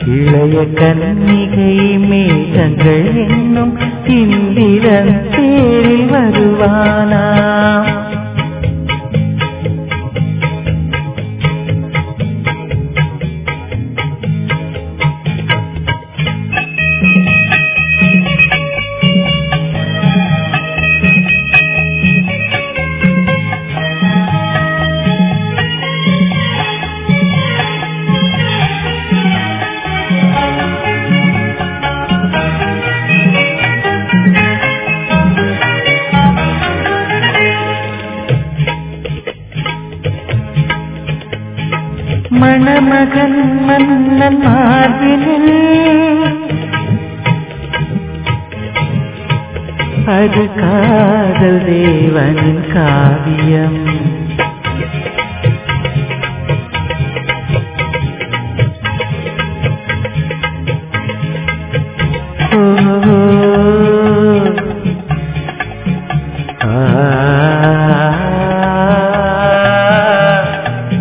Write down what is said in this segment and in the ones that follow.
இளைய கன்னிகை மேகங்கள் என்னும் இந்திரன் தேரில் வருவானாம் மணமகன் மன்னன் மார்பினில் அது காதல் தேவனின் காவியம் ஓ, ஆ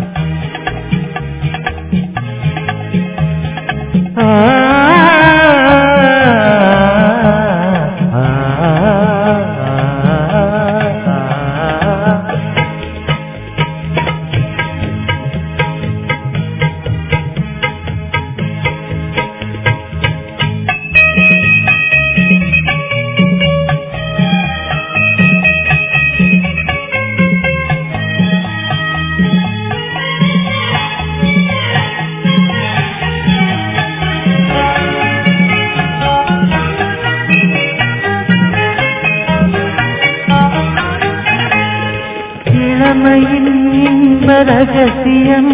இளமையின் இன்ப ரகசியம்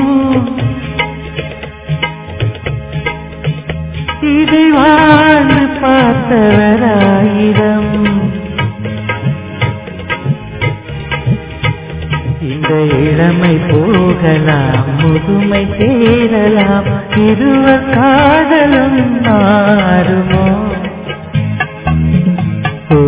இதை வாழ்ந்து பார்த்தவராயிரம் இந்த இளமை போகலாம் முதுமை சேரலாம் இருவர் காதலும் மாறுமோ ஓ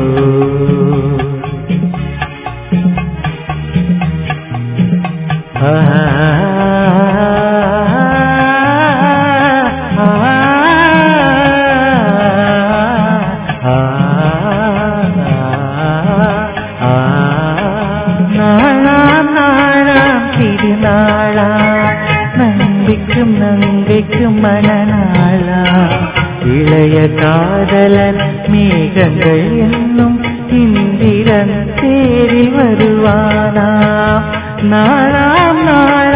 நாளாம் நாளாம் திருநாளா நம்பிக்கும் நங்கைக்கும் மனநாளா இளைய காதலன் மேகங்கள் என்னும் இந்திரன் தேரில் வருவானா நாளாம் நாள்